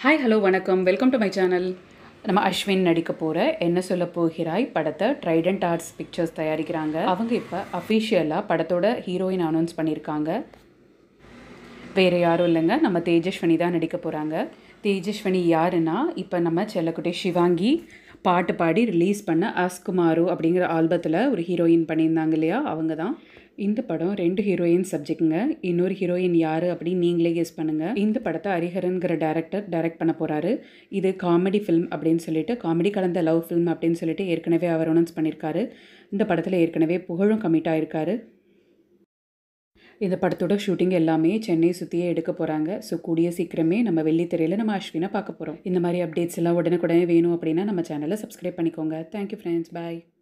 hi hello வணக்கம் welcome to my channel நம்ம அஸ்வின் நடிக்க போகிற என்ன சொல்ல போகிறாய் படத்தை ட்ரைடன்ட் ஆர்ட்ஸ் பிக்சர்ஸ் தயாரிக்கிறாங்க அவங்க இப்போ அஃபிஷியலாக படத்தோட ஹீரோயின் அனௌன்ஸ் பண்ணியிருக்காங்க வேறு யாரும் இல்லைங்க நம்ம தேஜஸ்வனி தான் நடிக்க போகிறாங்க தேஜஸ்வனி யாருன்னா இப்போ நம்ம செல்லக்குட்டி சிவாங்கி பாட்டு பாடி ரிலீஸ் பண்ண அஸ்குமாரு அப்படிங்கிற ஆல்பத்தில் ஒரு ஹீரோயின் பண்ணியிருந்தாங்க இல்லையா அவங்க தான் இந்த படம் ரெண்டு ஹீரோயின் சப்ஜெக்ட்டுங்க இன்னொரு ஹீரோயின் யார் அப்படின்னு நீங்களே கெஸ் பண்ணுங்கள் இந்த படத்தை ஹரிஹரன்கிற டேரக்டர் டைரக்ட் பண்ண போகிறாரு இது காமெடி ஃபிலிம் அப்படின்னு சொல்லிட்டு காமெடி கலந்த லவ் ஃபிலிம் அப்படின்னு சொல்லிட்டு ஏற்கனவே அவர் அனௌன்ஸ் பண்ணியிருக்காரு இந்த படத்தில் ஏற்கனவே புகழும் கமிட் ஆயிருக்காரு இந்த படத்தோட ஷூட்டிங் எல்லாமே சென்னை சுற்றியே எடுக்க போகிறாங்க ஸோ கூடிய சீக்கிரமே நம்ம வெள்ளித்திரையில் நம்ம அஸ்வினை பார்க்க போகிறோம் இந்த மாதிரி அப்டேட்ஸ் எல்லாம் உடனுக்குடனே வேணும் அப்படின்னா நம்ம சேனலை சப்ஸ்கிரைப் பண்ணிக்கோங்க தேங்க்யூ ஃப்ரெண்ட்ஸ் பாய்